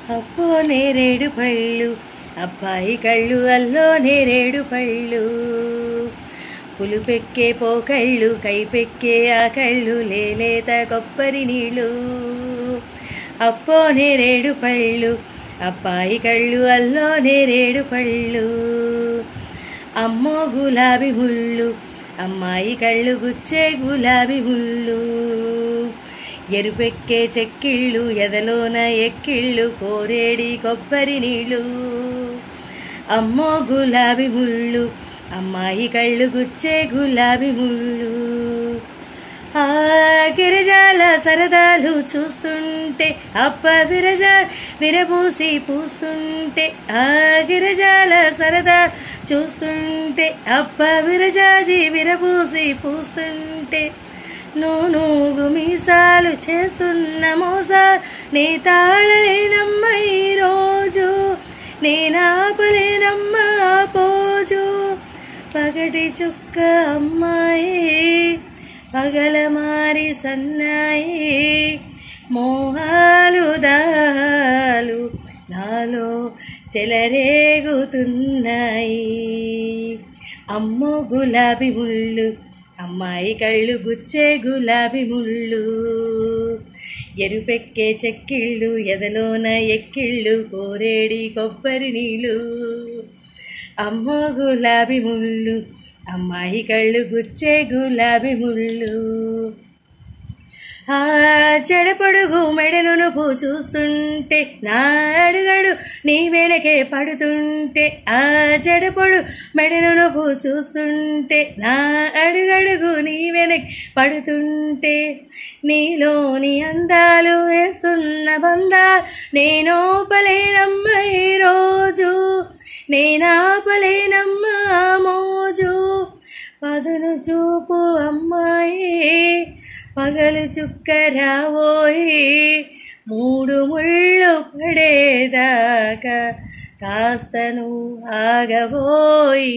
అప్పో నేరేడు పళ్ళు అబ్బాయి కళ్ళు అల్లో నేరేడు పళ్ళు పులుపెక్కే పోకళ్ళు కైపెక్కే ఆ కళ్ళు లేలేత కొబ్బరి నీళ్ళు అప్పో నేరేడు పళ్ళు అబ్బాయి కళ్ళు అల్లో నేరేడు పళ్ళు అమ్మో గులాబీ ముళ్ళు అమ్మాయి కళ్ళు గుచ్చే గులాబీ ముళ్ళు ఎరుపెక్కే చెక్కిళ్ళు ఎదలోన ఎక్కిళ్ళు కోరేడి కొబ్బరి నీళ్ళు అమ్మో గులాబీ ముళ్ళు అమ్మాయి కళ్ళు గుచ్చే గులాబీ ముళ్ళు ఆ గిరిజాల సరదాలు చూస్తుంటే అప్ప విరజా విరబూసి పూస్తుంటే ఆ గిరిజాల సరదా చూస్తుంటే అప్ప విరజాజి విరబూసి పూస్తుంటే నూనూగు మీసాలు చేస్తున్న మోసా నీ తాళలేనమ్మ ఈరోజు నేనాపలేనమ్మ ఆ పోజు పగటి చుక్క అమ్మాయి పగలమారి సన్నాయి మోహాలు దాలు నాలో చెలరేగుతున్నాయి అమ్మో గులాబీ ముళ్ళు అమ్మాయి కళ్ళు గుచ్చే గులాబీ ముళ్ళు ఎరుపెక్కే చెక్కిళ్ళు ఎదలోన ఎక్కిళ్ళు కోరేడి కొబ్బరి నీళ్ళు అమ్మో గులాబీ ముళ్ళు అమ్మాయి కళ్ళు గుచ్చే గులాబీ ముళ్ళు ఆ చెడపడుగు మెడను పూ చూస్తుంటే నా అడుగడు నీ వెనకే పడుతుంటే ఆ చెడపడు మెడను పూ చూస్తుంటే నా అడుగడుగు నీ వెనక పడుతుంటే నీలోని అందాలు వేస్తున్న బందా నేనోపలేనమ్మ ఈరోజు నేనాపలేనమ్మ ఆ మోజు పదును చూపు అమ్మాయి పగలు చుక్క రావోయి మూడు ముళ్ళు పడేదాకా కాస్తను ఆగబోయి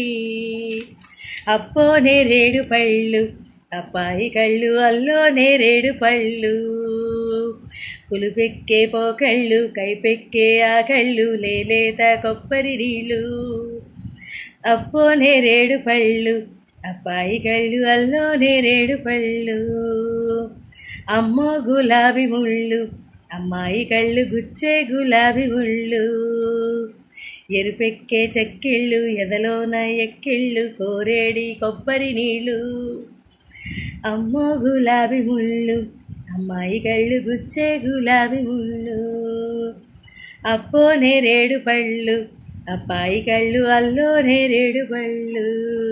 అప్పో నేరేడు పళ్ళు అబ్బాయి కళ్ళు అల్లో నేరేడు పళ్ళు పులుపెక్కే పోకళ్ళు కైపెక్కే ఆ కళ్ళు లేలేత కొబ్బరి నీళ్ళు అప్పో నేరేడు పళ్ళు అబ్బాయి కళ్ళు అల్లో నేరేడు పళ్ళు అమ్మో గులాబీ ముళ్ళు అమ్మాయి కళ్ళు గుచ్చే గులాబీ ముళ్ళు ఎరుపెక్కే చెక్కిళ్ళు ఎదలోన ఎక్కిళ్ళు కోరేడి కొబ్బరి నీళ్ళు అమ్మో గులాబీ ముళ్ళు అమ్మాయి కళ్ళు గుచ్చే గులాబీ ముళ్ళు అప్పో నేరేడు పళ్ళు అబ్బాయి కళ్ళు అల్లో నేరేడు పళ్ళు